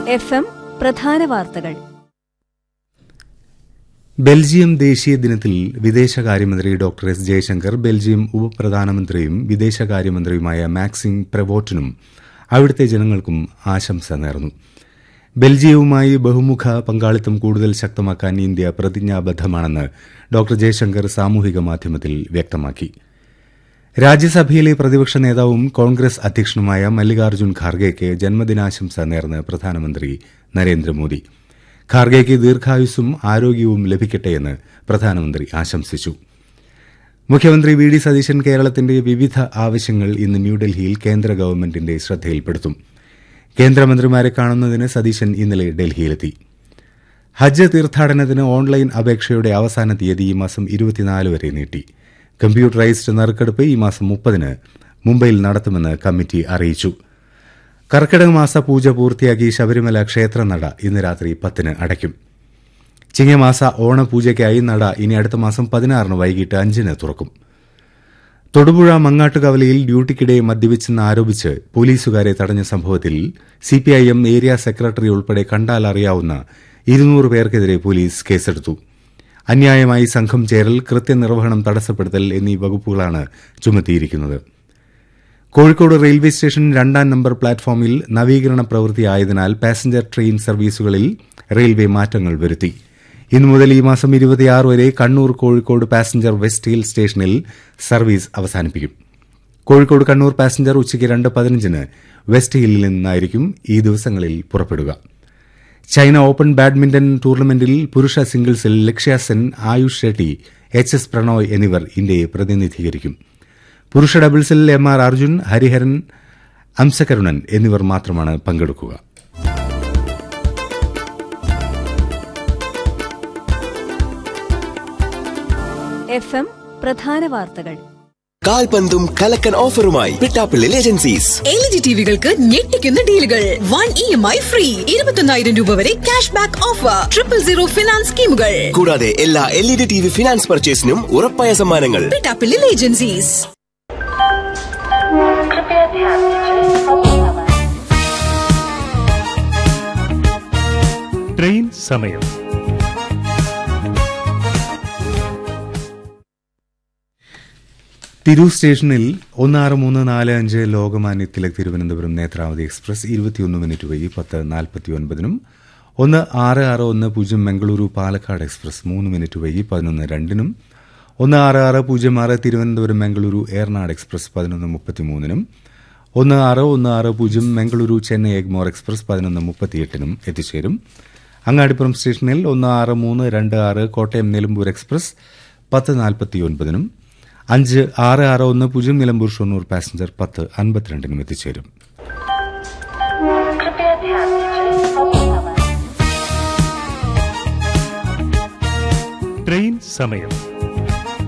F M പ്രധാന വാർത്തകൾ Belgium ദേശീയ ദിനത്തിൽ വിദേശകാര്യമന്ത്രി ഡോക്ടർ എസ് ജയശങ്കർ ബെൽജിയം ഉപപ്രധാനമന്ത്രിയും വിദേശകാര്യമന്ത്രിയുമായ മാക്സിം പ്രവോട്ടിനും അവിടുത്തെ ജനങ്ങൾക്കും ആശംസ നേർന്നു ബെൽജിയവുമായി ബഹുമുഖ പങ്കാളിത്തം കൂടുതൽ ശക്തമാക്കാൻ ഇന്ത്യ പ്രതിജ്ഞാബദ്ധമാണെന്ന് ഡോക്ടർ ജയശങ്കർ സാമൂഹിക മാധ്യമത്തിൽ വ്യക്തമാക്കി രാജ്യസഭയിലെ പ്രതിപക്ഷ നേതാവും കോൺഗ്രസ് അധ്യക്ഷനുമായ മല്ലികാർജ്ജുൻ ഖാർഗെയ്ക്ക് ജന്മദിനാശംസ നേർന്ന് പ്രധാനമന്ത്രി നരേന്ദ്രമോദി ഖാർഗെയ്ക്ക് ദീർഘായുസ്സും ആരോഗ്യവും ലഭിക്കട്ടെയെന്ന് പ്രധാനമന്ത്രി ആശംസിച്ചു മുഖ്യമന്ത്രി വി ഡി സതീശൻ കേരളത്തിന്റെ വിവിധ ആവശ്യങ്ങൾ ഇന്ന് ന്യൂഡൽഹിയിൽ കേന്ദ്ര ഗവൺമെന്റിന്റെ ശ്രദ്ധയിൽപ്പെടുത്തും കേന്ദ്രമന്ത്രിമാരെ കാണുന്നതിന് സതീശൻ ഇന്നലെ ഡൽഹിയിലെത്തി ഹജ്ജ് തീർത്ഥാടനത്തിന് ഓൺലൈൻ അപേക്ഷയുടെ അവസാന തീയതി ഈ മാസം ഇരുപത്തിനാല് വരെ നീട്ടി കമ്പ്യൂട്ടറൈസ്ഡ് നറുക്കെടുപ്പ് ഈ മാസം മുപ്പതിന് മുംബൈയിൽ നടത്തുമെന്ന് കമ്മിറ്റി അറിയിച്ചു കർക്കിടക മാസ പൂജ പൂർത്തിയാക്കി ശബരിമല ക്ഷേത്രനട ഇന്ന് രാത്രി പത്തിന് അടയ്ക്കും ചിങ്ങമാസ ഓണപൂജയ്ക്കായി നട ഇനി അടുത്ത മാസം പതിനാറിന് വൈകിട്ട് അഞ്ചിന് തുറക്കും തൊടുപുഴ മങ്ങാട്ടുകവലയിൽ ഡ്യൂട്ടിക്കിടെ മദ്യപിച്ചെന്ന് ആരോപിച്ച് പോലീസുകാരെ തടഞ്ഞ സംഭവത്തിൽ സിപിഐഎം ഏരിയ സെക്രട്ടറി ഉൾപ്പെടെ കണ്ടാൽ അറിയാവുന്ന ഇരുന്നൂറ് പേർക്കെതിരെ പോലീസ് കേസെടുത്തു അന്യായമായി സംഘം ചേരൽ കൃത്യനിർവഹണം തടസ്സപ്പെടുത്തൽ എന്നീ വകുപ്പുകളാണ് ചുമത്തിയിരിക്കുന്നത് കോഴിക്കോട് റെയിൽവേ സ്റ്റേഷൻ രണ്ടാം നമ്പർ പ്ലാറ്റ്ഫോമിൽ നവീകരണ പ്രവൃത്തി ആയതിനാൽ പാസഞ്ചർ ട്രെയിൻ സർവീസുകളിൽ റെയിൽവേ മാറ്റങ്ങൾ വരുത്തി ഇന്നു മുതൽ ഈ മാസം ഇരുപത്തിയാറ് വരെ Kannur Kozhikode passenger West Hill സ്റ്റേഷനിൽ സർവീസ് അവസാനിപ്പിക്കും കോഴിക്കോട് കണ്ണൂർ പാസഞ്ചർ ഉച്ചയ്ക്ക് രണ്ട് പതിനഞ്ചിന് വെസ്റ്റ് ഹില്ലിൽ നിന്നായിരിക്കും ഈ ദിവസങ്ങളിൽ പുറപ്പെടുക ചൈന ഓപ്പൺ ബാഡ്മിന്റൺ ടൂർണമെന്റിൽ പുരുഷ സിംഗിൾസിൽ ലക്ഷ്യ സെൻ ആയുഷ് ഷെട്ടി എച്ച് എസ് പ്രണോയ് എന്നിവർ ഇന്ത്യയെ പ്രതിനിധീകരിക്കും പുരുഷ ഡബിൾസിൽ എം ആർ അർജുൻ ഹരിഹരൻ അംസകരുണൻ എന്നിവർ മാത്രമാണ് പങ്കെടുക്കുക എഫ് എം പ്രധാന വാർത്തകൾ കാൽപന്തും കലക്കൻ ഓഫറുമായി പിട്ടാപ്പിള്ളിൽ ഏജൻസീസ് എൽ ജി ടിവികൾക്ക് ഞെട്ടിക്കുന്ന ഡീലുകൾ one E M I free ഇരുപത്തൊന്നായിരം രൂപ വരെ cash back offer triple zero finance സ്കീമുകൾ കൂടാതെ എല്ലാ L E D T V finance പർച്ചേസിനും ഉറപ്പായ സമ്മാനങ്ങൾ പിട്ടാപ്പിള്ളിൽ ഏജൻസീസ് कृपया ध्यान दीजिए अब समय ട്രെയിൻ സമയം തിരൂർ സ്റ്റേഷനിൽ ഒന്നാറ് മൂന്ന് നാല് അഞ്ച് ലോകമാന്യ തിലക് തിരുവനന്തപുരം നേത്രാവതി എക്സ്പ്രസ് ഇരുപത്തിയൊന്ന് മിനിറ്റ് വൈകി പത്ത് നാൽപ്പത്തി ഒൻപതിനും ഒന്ന് ആറ് ആറ് ഒന്ന് പൂജ്യം മംഗളൂരു പാലക്കാട് എക്സ്പ്രസ് മൂന്ന് മിനിറ്റ് വൈകി പതിനൊന്ന് രണ്ടിനും ഒന്ന് ആറ് ആറ് പൂജ്യം ആറ് തിരുവനന്തപുരം മംഗളൂരു ഏർനാട് എക്സ്പ്രസ് പതിനൊന്ന് മുപ്പത്തിമൂന്നിനും ഒന്ന് ആറ് ഒന്ന് ആറ് പൂജ്യം മംഗളൂരു ചെന്നൈ എഗ്മോർ എക്സ്പ്രസ് പതിനൊന്ന് മുപ്പത്തിയെട്ടിനും എത്തിച്ചേരും അങ്ങാടിപ്പുറം സ്റ്റേഷനിൽ ഒന്ന് ആറ് മൂന്ന് രണ്ട് ആറ് കോട്ടയം നിലമ്പൂർ എക്സ്പ്രസ് പത്ത് നാൽപ്പത്തിയൊൻപതിനും അഞ്ച് ആറ് ആറ് ഒന്ന് പൂജ്യം നിലമ്പൂർ ഷൊർണൂർ പാസഞ്ചർ പത്ത് അൻപത്തിരണ്ടിനും എത്തിച്ചേരും कृपया ध्यान दीजिए अब समय ട്രെയിൻ സമയം